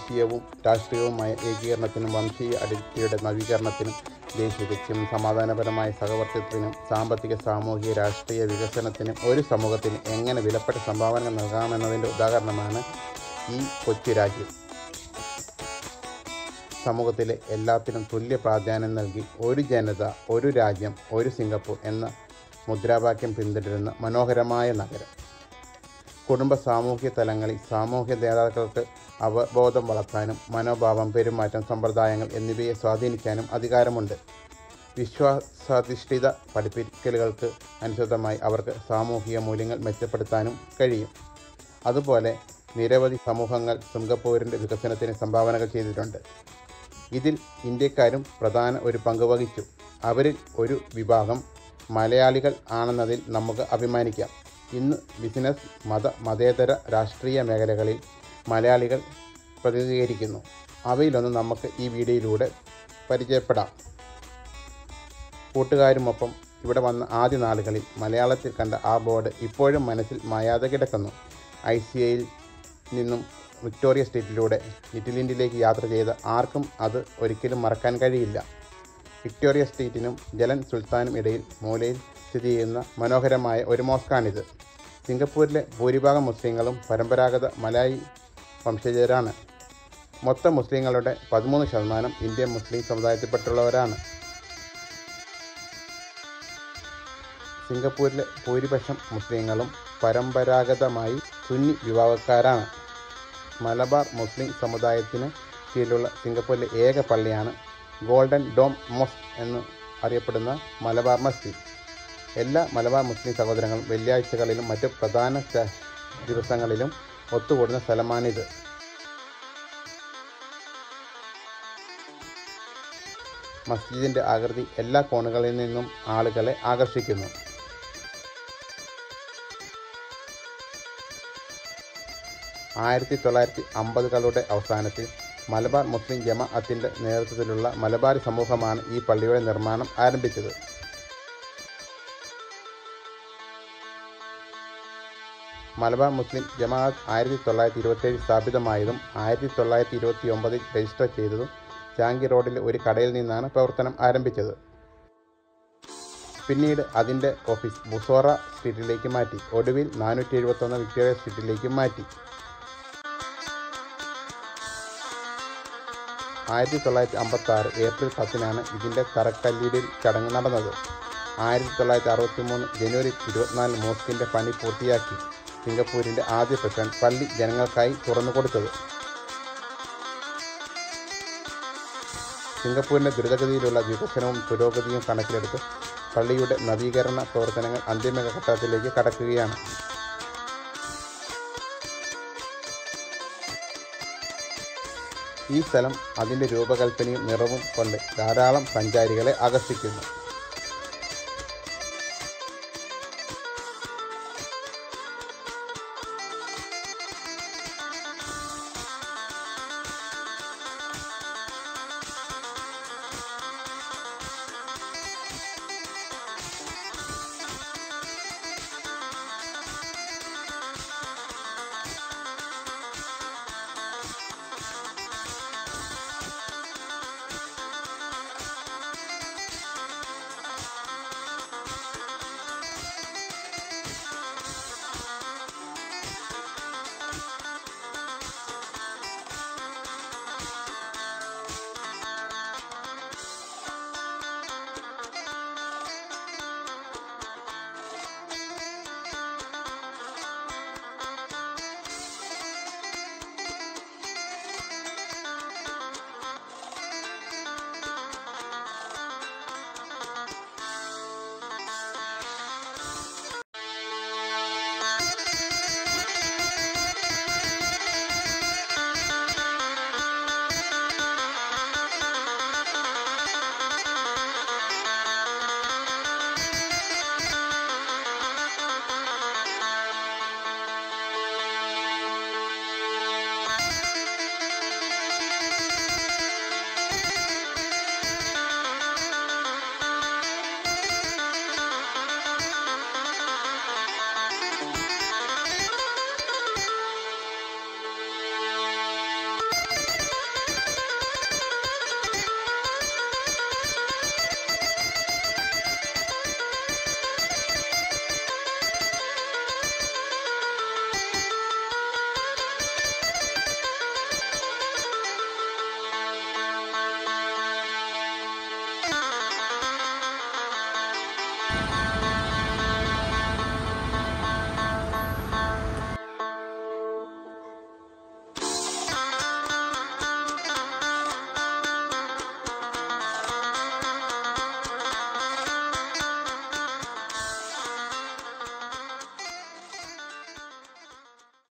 ദേശീയവും രാഷ്ട്രീയവുമായ ഏകീകരണത്തിനും വംശീയ അതിർത്തിയുടെ നവീകരണത്തിനും ദേശീയതയ്ക്കും സമാധാനപരമായ സഹവർത്തിത്വത്തിനും സാമ്പത്തിക സാമൂഹിക രാഷ്ട്രീയ വികസനത്തിനും ഒരു സമൂഹത്തിന് എങ്ങനെ വിലപ്പെട്ട സംഭാവനകൾ നൽകാമെന്നതിൻ്റെ ഉദാഹരണമാണ് ഈ കൊച്ചു രാജ്യം സമൂഹത്തിലെ എല്ലാത്തിനും തുല്യ പ്രാധാന്യം നൽകി ഒരു ജനത ഒരു രാജ്യം ഒരു സിംഗപ്പൂർ എന്ന മുദ്രാവാക്യം പിന്തുടരുന്ന മനോഹരമായ നഗരം കുടുംബ സാമൂഹ്യ തലങ്ങളിൽ സാമൂഹ്യ നേതാക്കൾക്ക് അവബോധം വളർത്താനും മനോഭാവം പെരുമാറ്റം സമ്പ്രദായങ്ങൾ എന്നിവയെ സ്വാധീനിക്കാനും അധികാരമുണ്ട് വിശ്വാസാധിഷ്ഠിത പഠിപ്പിക്കലുകൾക്ക് അനുസൃതമായി അവർക്ക് സാമൂഹിക മൂല്യങ്ങൾ മെച്ചപ്പെടുത്താനും കഴിയും അതുപോലെ നിരവധി സമൂഹങ്ങൾ സിംഗപ്പൂരിൻ്റെ വികസനത്തിന് സംഭാവനകൾ ചെയ്തിട്ടുണ്ട് ഇതിൽ ഇന്ത്യക്കാരും പ്രധാന ഒരു പങ്ക് വഹിച്ചു അവരിൽ ഒരു വിഭാഗം മലയാളികൾ ആണെന്നതിൽ നമുക്ക് അഭിമാനിക്കാം ഇന്ന് ബിസിനസ് മത മതേതര രാഷ്ട്രീയ മേഖലകളിൽ മലയാളികൾ പ്രതിനിധീകരിക്കുന്നു അവയിലൊന്ന് നമുക്ക് ഈ വീഡിയോയിലൂടെ പരിചയപ്പെടാം കൂട്ടുകാരുമൊപ്പം ഇവിടെ വന്ന ആദ്യ നാളുകളിൽ മലയാളത്തിൽ കണ്ട ആ ബോർഡ് ഇപ്പോഴും മനസ്സിൽ മായാതെ കിടക്കുന്നു ഐ സി ഐയിൽ നിന്നും വിക്ടോറിയ സ്ട്രീറ്റിലൂടെ ലിറ്റിൽ ഇന്ത്യയിലേക്ക് യാത്ര ചെയ്ത ആർക്കും അത് ഒരിക്കലും മറക്കാൻ കഴിയില്ല വിക്ടോറിയ സ്ട്രീറ്റിനും ജലൻ സുൽത്താനും ഇടയിൽ മൂലയിൽ സ്ഥിതി ചെയ്യുന്ന മനോഹരമായ ഒരു മോസ്കാണിത് സിംഗപ്പൂരിലെ ഭൂരിഭാഗം മുസ്ലിങ്ങളും പരമ്പരാഗത മലായി വംശജരാണ് മൊത്തം മുസ്ലിങ്ങളുടെ പതിമൂന്ന് ശതമാനം ഇന്ത്യൻ മുസ്ലിം സമുദായത്തിൽപ്പെട്ടുള്ളവരാണ് സിംഗപ്പൂരിലെ ഭൂരിപക്ഷം മുസ്ലിങ്ങളും പരമ്പരാഗതമായി സുന്നി വിഭാഗക്കാരാണ് മലബാർ മുസ്ലിം സമുദായത്തിന് കീഴിലുള്ള സിംഗപ്പൂരിലെ ഏക പള്ളിയാണ് ഗോൾഡൻ ഡോം മോസ്ക് എന്ന് അറിയപ്പെടുന്ന മലബാർ മസ്ജിദ് എല്ലാ മലബാർ മുസ്ലിം സഹോദരങ്ങളും വെള്ളിയാഴ്ചകളിലും മറ്റ് പ്രധാന ച- ദിവസങ്ങളിലും ഒത്തുകൂടുന്ന സ്ഥലമാണിത് മസ്ജിദിൻ്റെ ആകൃതി എല്ലാ കോണുകളിൽ നിന്നും ആളുകളെ ആകർഷിക്കുന്നു ആയിരത്തി തൊള്ളായിരത്തി അമ്പതുകളുടെ അവസാനത്തിൽ മലബാർ മുസ്ലിം ജമാഅത്തിൻ്റെ നേതൃത്വത്തിലുള്ള മലബാറി സമൂഹമാണ് ഈ പള്ളിയുടെ നിർമ്മാണം ആരംഭിച്ചത് മലബാർ മുസ്ലിം ജമാഅത്ത് ആയിരത്തി തൊള്ളായിരത്തി ഇരുപത്തേഴ് സ്ഥാപിതമായതും ആയിരത്തി തൊള്ളായിരത്തി ഇരുപത്തി ഒമ്പതിൽ രജിസ്റ്റർ ചെയ്തതും ചാങ്കി റോഡിലെ ഒരു കടയിൽ നിന്നാണ് പ്രവർത്തനം ആരംഭിച്ചത് പിന്നീട് അതിൻ്റെ ഓഫീസ് ബുസോറ സ്ട്രീറ്റിലേക്ക് മാറ്റി ഒടുവിൽ നാനൂറ്റി എഴുപത്തൊന്ന് വിക്ടോറിയ സ്ട്രീറ്റിലേക്ക് മാറ്റി ആയിരത്തി തൊള്ളായിരത്തി അമ്പത്തി ആറ് ഏപ്രിൽ പത്തിനാണ് ഇതിൻ്റെ തറക്കല്ലിടൽ ചടങ്ങ് നടന്നത് ആയിരത്തി തൊള്ളായിരത്തി അറുപത്തി മൂന്ന് ജനുവരി ഇരുപത്തിനാല് മോസ്കിൻ്റെ പണി പൂർത്തിയാക്കി സിംഗപ്പൂരിൻ്റെ ആദ്യ പ്രസിഡന്റ് പള്ളി ജനങ്ങൾക്കായി തുറന്നു കൊടുത്തത് സിംഗപ്പൂരിൻ്റെ ദ്രുതഗതിയിലുള്ള വികസനവും പുരോഗതിയും കണക്കിലെടുത്ത് പള്ളിയുടെ നവീകരണ പ്രവർത്തനങ്ങൾ അന്തിമഘട്ടത്തിലേക്ക് കടക്കുകയാണ് ഈ സ്ഥലം അതിൻ്റെ രൂപകൽപ്പനയും നിറവും കൊണ്ട് ധാരാളം സഞ്ചാരികളെ ആകർഷിക്കുന്നു